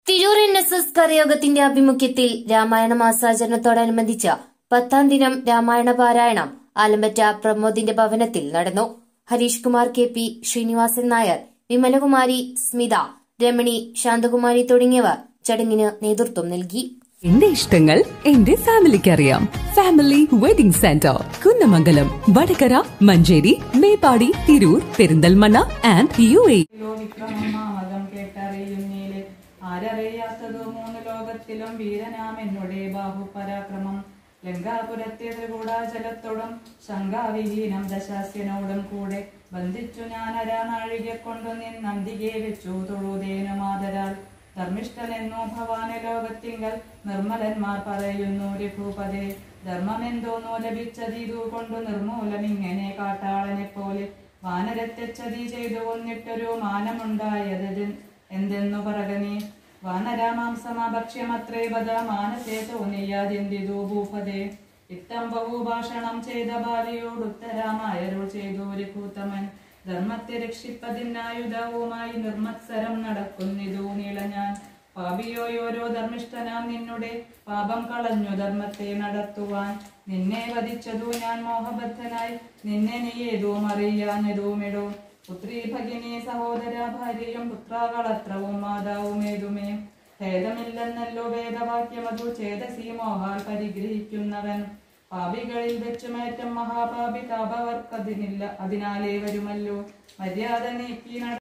Tirur N S S കരയോഗത്തിന്റെ ആഭിമുഖ്യത്തിൽ രാമായണ മാസാചരണത്തോടനുബന്ധിച്ച് പത്താം ദിനം രാമായണ പാരായണം ആലമ്പറ്റ പ്രമോദിന്റെ ഭവനത്തിൽ നടന്നു ഹരീഷ് കുമാർ കെ പി ശ്രീനിവാസൻ നായർ വിമലകുമാരി സ്മിത രമണി ശാന്തകുമാരി തുടങ്ങിയവർ ചടങ്ങിന് നേതൃത്വം നൽകി എന്റെ ഇഷ്ടങ്ങൾ എന്റെ ഫാമിലിക്ക് അറിയാം family wedding centre Kunnamangalam Vadakara Manjeri Meppadi Tirur Perinthalmanna and U A വിക്രമമാമകം കേട്ടറിയുന്നീലെ ആരറിയാത്തതോ മൂന്ന് ലോകത്തിലും വീരനാം എന്നുടെ ബാഹുപരാക്രമം ലങ്കാപുരത്തെ ത്രികൂടാചലത്തോടും ശങ്കാവിഹീനം ദശാസ്യനോടും കൂടെ ബന്ധിച്ചു ഞാൻ അരാനാഴികെ കൊണ്ടു നിന്നന്തികെ വെച്ചു തൊഴുതേനു മാതരാൽ ധർമ്മിഷ്ഠനെന്നു ഭവാന ലോകത്തിങ്കൽ നിർമ്മലന്മാർ പറയുന്നു രഘുപതേ ധർമ്മമെന്തോന്നോ ലഭിച്ചതിതു കൊണ്ടു നിർമൂലമിങ്ങനെ കാട്ടാളനെ പോലെ വാനരത്തെ ചതി ചെയ്തു കൊന്നിട്ടൊരു മാനമുണ്ടായത് എന്തെന്നു പറകനീ വാനരാമാംസമഭക്ഷ്യമത്രേ വധ മാനസേ തോന്നിയാതെന്തിതു ഭൂപതേ ഇത്തം ബഹുഭാഷണം ചെയ്ത ബാലിയോടുത്തരാമായരുൾ ചെയ്തു രഘൂത്തമൻ ധർമ്മത്തെ രക്ഷിപ്പതിനായുധവുമായി നിർമ്മത്സരം നടക്കുന്നിതു നീള ഞാൻ പാപിയോയോരോ ധർമ്മിഷ്ഠനാം നിന്നുടെ പാപം കളഞ്ഞു ധർമ്മത്തെ നടത്തുവാൻ നിന്നെ വധിച്ചതു ഞാൻ മോഹബദ്ധനായി നിന്നെ നീ ഏതും അറിയാഞ്ഞതുമിടോ പുത്രി ഭഗിനി സഹോദര ഭാര്യയും പുത്രാകളത്രവും മാതാവും ഏതുമേ ഭേദമില്ലെന്നല്ലോ വേദവാക്യമതു ചേതസി മോഹാൽ പരിഗ്രഹിക്കുന്നവൻ പാപികളിൽ വെച്ചുമേറ്റം മഹാപാപി താപവർക്കതിനില്ല അതിനാലേ വരുമല്ലോ മര്യാദ നീക്കി നട